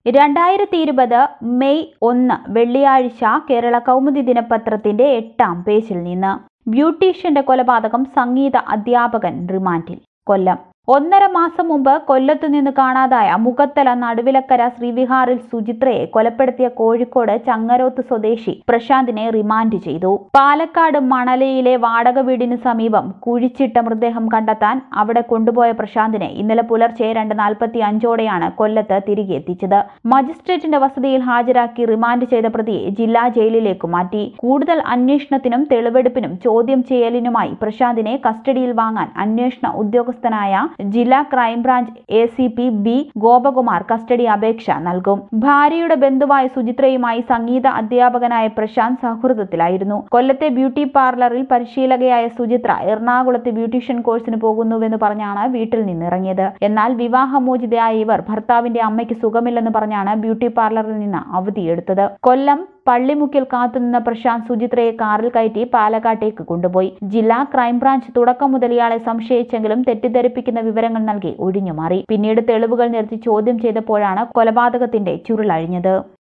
രണ്ടായിരത്തി ഇരുപത് മെയ് ഒന്ന് വെള്ളിയാഴ്ച കേരള കൗമുദി ദിനപത്രത്തിന്റെ എട്ടാം പേജിൽ നിന്ന് ബ്യൂട്ടീഷ്യന്റെ കൊലപാതകം സംഗീത അധ്യാപകൻ റിമാൻഡിൽ കൊല്ലം ഒന്നര മാസം മുമ്പ് കൊല്ലത്തു നിന്ന് കാണാതായ മുഖത്തല നടുവിലക്കര ശ്രീവിഹാറിൽ സുചിത്രയെ കൊലപ്പെടുത്തിയ കോഴിക്കോട് ചങ്ങരോത്ത് സ്വദേശി പ്രശാന്തിനെ റിമാൻഡ് ചെയ്തു പാലക്കാട് മണലയിലെ വാടക വീടിന് സമീപം കുഴിച്ചിട്ട മൃതദേഹം കണ്ടെത്താൻ അവിടെ കൊണ്ടുപോയ പ്രശാന്തിനെ ഇന്നലെ പുലർച്ചെ രണ്ട് നാൽപ്പത്തി അഞ്ചോടെയാണ് കൊല്ലത്ത് തിരികെ എത്തിച്ചത് മജിസ്ട്രേറ്റിന്റെ വസതിയിൽ ഹാജരാക്കി റിമാൻഡ് ചെയ്ത പ്രതിയെ ജില്ലാ ജയിലിലേക്ക് മാറ്റി കൂടുതൽ അന്വേഷണത്തിനും തെളിവെടുപ്പിനും ചോദ്യം ചെയ്യലിനുമായി പ്രശാന്തിനെ കസ്റ്റഡിയിൽ വാങ്ങാൻ അന്വേഷണ ഉദ്യോഗസ്ഥനായ ജില്ലാ crime branch A C P B Gopakumar custody അപേക്ഷ നൽകും ഭാര്യയുടെ ബന്ധുവായ സുചിത്രയുമായി സംഗീത അധ്യാപകനായ പ്രശാന്ത് സൗഹൃദത്തിലായിരുന്നു കൊല്ലത്തെ ബ്യൂട്ടി പാർലറിൽ പരിശീലകയായ സുചിത്ര എറണാകുളത്ത് ബ്യൂട്ടീഷ്യൻ കോഴ്സിന് പോകുന്നുവെന്ന് പറഞ്ഞാണ് വീട്ടിൽ നിന്നിറങ്ങിയത് എന്നാൽ വിവാഹമോചിതയായ ഇവർ ഭർത്താവിന്റെ അമ്മയ്ക്ക് സുഖമില്ലെന്ന് പറഞ്ഞാണ് ബ്യൂട്ടി പാർലറിൽ നിന്ന് അവധിയെടുത്തത് കൊല്ലം പള്ളിമുക്കിൽ കാത്തുനിന്ന പ്രശാന്ത് സുചിത്രയെ കാറിൽ കയറ്റി പാലക്കാട്ടേക്ക് കൊണ്ടുപോയി ജില്ലാ ക്രൈംബ്രാഞ്ച് തുടക്കം മുതൽ ഇയാളെ സംശയിച്ചെങ്കിലും തെറ്റിദ്ധരിപ്പിക്കുന്ന വിവരങ്ങൾ നൽകി ഒഴിഞ്ഞുമാറി പിന്നീട് തെളിവുകൾ നിരത്തി ചോദ്യം ചെയ്തപ്പോഴാണ് കൊലപാതകത്തിന്റെ ചുരുളഴിഞ്ഞത്